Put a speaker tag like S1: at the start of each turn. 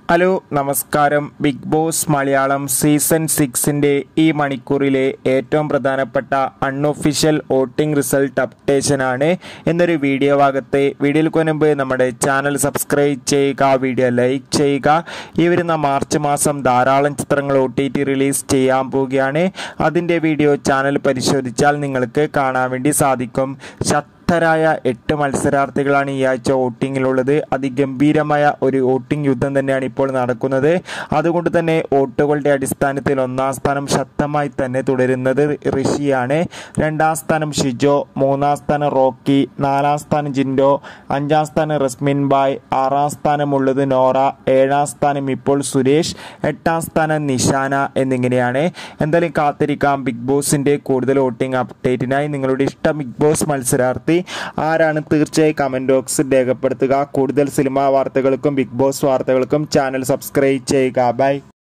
S1: hello നമസ്കാരം Big Boss Malayalam season സിക്സിൻ്റെ ഈ മണിക്കൂറിലെ ഏറ്റവും പ്രധാനപ്പെട്ട അൺഒഫീഷ്യൽ വോട്ടിംഗ് റിസൾട്ട് അപ്ഡേഷനാണ് എന്നൊരു വീഡിയോ ഭാഗത്തെ വീഡിയോയിൽ മുൻപ് നമ്മുടെ ചാനൽ സബ്സ്ക്രൈബ് ചെയ്യുക വീഡിയോ ലൈക്ക് ചെയ്യുക ഈ വരുന്ന മാർച്ച് മാസം ധാരാളം ചിത്രങ്ങൾ ഒ ടി ടി റിലീസ് ചെയ്യാൻ പോവുകയാണ് അതിൻ്റെ വീഡിയോ ചാനൽ പരിശോധിച്ചാൽ നിങ്ങൾക്ക് കാണാൻ വേണ്ടി സാധിക്കും ശക്തരായ എട്ട് മത്സരാർത്ഥികളാണ് ഈ ആഴ്ച വോട്ടിങ്ങിലുള്ളത് അതിഗംഭീരമായ ഒരു വോട്ടിംഗ് യുദ്ധം തന്നെയാണ് ഇപ്പോൾ നടക്കുന്നത് അതുകൊണ്ട് തന്നെ വോട്ടുകളുടെ അടിസ്ഥാനത്തിൽ ഒന്നാം സ്ഥാനം ശക്തമായി തന്നെ തുടരുന്നത് ഋഷിയാണ് രണ്ടാം സ്ഥാനം ഷിജോ മൂന്നാം സ്ഥാനം റോക്കി നാലാം സ്ഥാനം ജിൻഡോ അഞ്ചാം സ്ഥാനം റസ്മിൻ ബായ് ആറാം സ്ഥാനമുള്ളത് നോറ ഏഴാം സ്ഥാനം ഇപ്പോൾ സുരേഷ് എട്ടാം സ്ഥാനം നിഷാന എന്നിങ്ങനെയാണ് എന്തായാലും കാത്തിരിക്കാം ബിഗ് ബോസിന്റെ കൂടുതൽ വോട്ടിംഗ് അപ്ഡേറ്റിനായി നിങ്ങളുടെ ഇഷ്ട ബിഗ് ബോസ് മത്സരാർത്ഥി ആരാണ് തീർച്ചയായും കമന്റ് ബോക്സിൽ രേഖപ്പെടുത്തുക കൂടുതൽ സിനിമാ വാർത്തകൾക്കും ബിഗ് ബോസ് വാർത്തകൾക്കും ചാനൽ സബ്സ്ക്രൈബ് ചെയ്യുക ബൈ